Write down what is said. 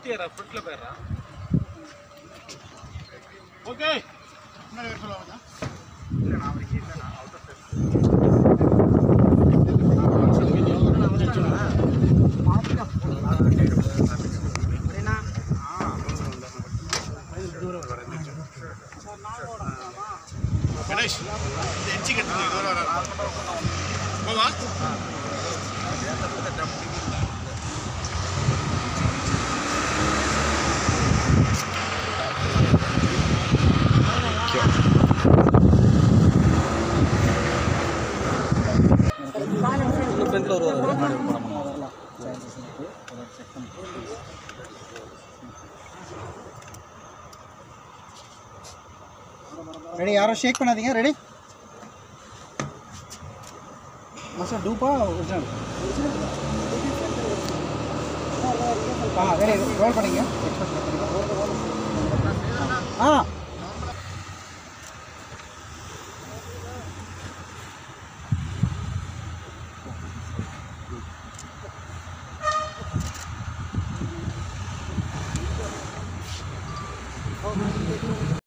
ஏறா ஃப்ரண்ட்ல போயிடுறா ஓகே முன்னாடி வர சொல்லுவாங்க கணேஷ் இந்த எட்ஜி கட்டுறது இது வர போவா ஃப்ரண்ட்ல வருவாங்க ரெடி யாரும் ஷேக் பண்ணாதீங்க ரெடி மாஸ்டர் டூப்பா ஒரிஜினல் ஆ ரெடி ரோல் பண்ணிங்க எக்ஸ்பெக்ட் பண்ணுங்க ஆ ஓகே